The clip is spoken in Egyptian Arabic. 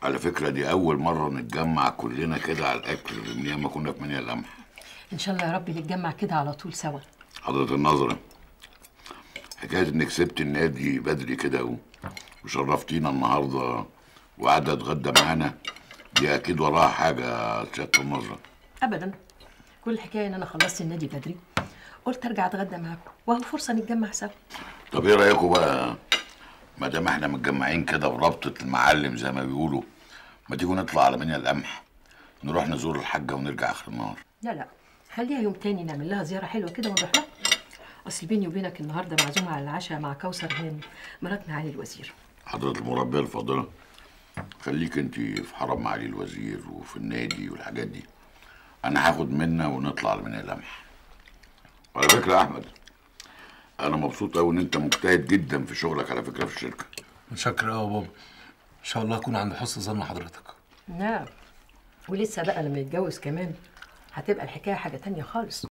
على فكرة دي أول مرة نتجمع كلنا كده على الأكل من أيام ما كنا في منيا القمح ان شاء الله يا رب نتجمع كده على طول سوا حضرة النظرة حكاية إنك سبت النادي بدري كده و- وشرفتينا النهاردة وقعدت تتغدى معانا دي أكيد وراها حاجة يا سيادة النظرة ابدا كل الحكايه ان انا خلصت النادي بدري قلت ارجع اتغدى معاكم وهو فرصه نتجمع سوا طب إيه رأيكم بقى ما دام إحنا متجمعين كده برابطة المعلم زي ما بيقولوا ما تيجوا نطلع على منيا القمح نروح نزور الحاجة ونرجع آخر النهار لا لا خليها يوم تاني نعمل لها زياره حلوه كده ونروح لها اصل بيني وبينك النهارده معزومه على العشاء مع كوثر هانم مرات معالي الوزير حضرة المربية الفاضلة خليك انت في حرم معالي الوزير وفي النادي والحاجات دي انا هاخد منا ونطلع من القمح وعلى فكرة يا احمد انا مبسوط قوي ان انت مجتهد جدا في شغلك على فكرة في الشركة متشكر قوي يا بابا ان شاء الله اكون عند حسن ظن حضرتك نعم ولسه بقى لما يتجوز كمان هتبقى الحكايه حاجه تانية خالص